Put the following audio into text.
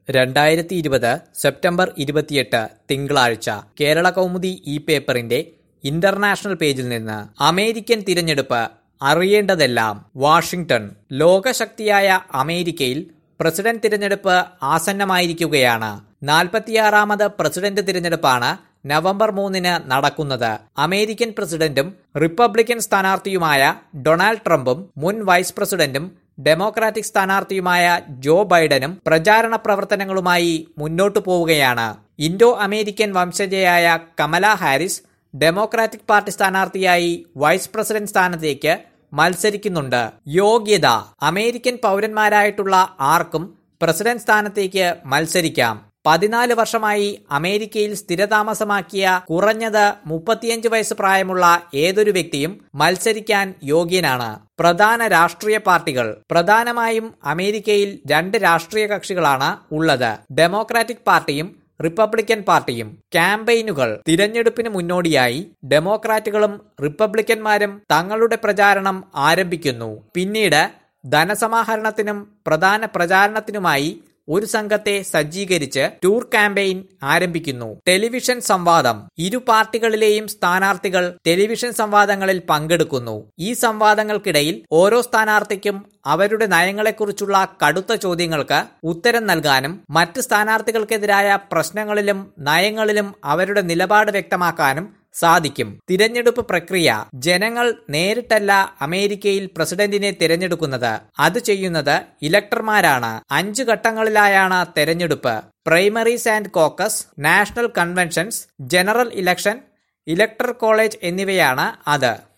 രണ്ടായിരത്തി ഇരുപത് സെപ്റ്റംബർ ഇരുപത്തിയെട്ട് തിങ്കളാഴ്ച കേരള കൗമുദി ഈ പേപ്പറിന്റെ ഇന്റർനാഷണൽ പേജിൽ നിന്ന് അമേരിക്കൻ തിരഞ്ഞെടുപ്പ് അറിയേണ്ടതെല്ലാം വാഷിംഗ്ടൺ ലോകശക്തിയായ അമേരിക്കയിൽ പ്രസിഡന്റ് തിരഞ്ഞെടുപ്പ് ആസന്നമായിരിക്കുകയാണ് നാൽപ്പത്തിയാറാമത് പ്രസിഡന്റ് തിരഞ്ഞെടുപ്പാണ് നവംബർ മൂന്നിന് നടക്കുന്നത് അമേരിക്കൻ പ്രസിഡന്റും റിപ്പബ്ലിക്കൻ സ്ഥാനാർത്ഥിയുമായ ഡൊണാൾഡ് ട്രംപും മുൻ വൈസ് പ്രസിഡന്റും ഡെമോക്രാറ്റിക് സ്ഥാനാർത്ഥിയുമായ ജോ ബൈഡനും പ്രചാരണ പ്രവർത്തനങ്ങളുമായി മുന്നോട്ടു പോവുകയാണ് ഇൻഡോ അമേരിക്കൻ വംശജയായ കമല ഹാരിസ് ഡെമോക്രാറ്റിക് പാർട്ടി സ്ഥാനാർത്ഥിയായി വൈസ് പ്രസിഡന്റ് സ്ഥാനത്തേക്ക് മത്സരിക്കുന്നുണ്ട് യോഗ്യത അമേരിക്കൻ പൗരന്മാരായിട്ടുള്ള ആർക്കും പ്രസിഡന്റ് സ്ഥാനത്തേക്ക് മത്സരിക്കാം പതിനാല് വർഷമായി അമേരിക്കയിൽ സ്ഥിരതാമസമാക്കിയ കുറഞ്ഞത് മുപ്പത്തിയഞ്ച് വയസ്സ് പ്രായമുള്ള ഏതൊരു വ്യക്തിയും മത്സരിക്കാൻ യോഗ്യനാണ് പ്രധാന രാഷ്ട്രീയ പാർട്ടികൾ പ്രധാനമായും അമേരിക്കയിൽ രണ്ട് രാഷ്ട്രീയ കക്ഷികളാണ് ഉള്ളത് ഡെമോക്രാറ്റിക് പാർട്ടിയും റിപ്പബ്ലിക്കൻ പാർട്ടിയും ക്യാമ്പയിനുകൾ തിരഞ്ഞെടുപ്പിന് മുന്നോടിയായി ഡെമോക്രാറ്റുകളും റിപ്പബ്ലിക്കന്മാരും തങ്ങളുടെ പ്രചാരണം ആരംഭിക്കുന്നു പിന്നീട് ധനസമാഹരണത്തിനും പ്രധാന പ്രചാരണത്തിനുമായി ഒരു സംഘത്തെ സജ്ജീകരിച്ച് ടൂർ ക്യാമ്പയിൻ ആരംഭിക്കുന്നു ടെലിവിഷൻ സംവാദം ഇരു പാർട്ടികളിലെയും സ്ഥാനാർത്ഥികൾ ടെലിവിഷൻ സംവാദങ്ങളിൽ പങ്കെടുക്കുന്നു ഈ സംവാദങ്ങൾക്കിടയിൽ ഓരോ സ്ഥാനാർത്ഥിക്കും അവരുടെ നയങ്ങളെക്കുറിച്ചുള്ള കടുത്ത ചോദ്യങ്ങൾക്ക് ഉത്തരം നൽകാനും മറ്റ് സ്ഥാനാർത്ഥികൾക്കെതിരായ പ്രശ്നങ്ങളിലും നയങ്ങളിലും അവരുടെ നിലപാട് വ്യക്തമാക്കാനും സാധിക്കും തിരഞ്ഞെടുപ്പ് പ്രക്രിയ ജനങ്ങൾ നേരിട്ടല്ല അമേരിക്കയിൽ പ്രസിഡന്റിനെ തിരഞ്ഞെടുക്കുന്നത് അത് ചെയ്യുന്നത് ഇലക്ടർമാരാണ് അഞ്ചു ഘട്ടങ്ങളിലായാണ് തെരഞ്ഞെടുപ്പ് primaries and caucus national conventions general election elector college എന്നിവയാണ് അത്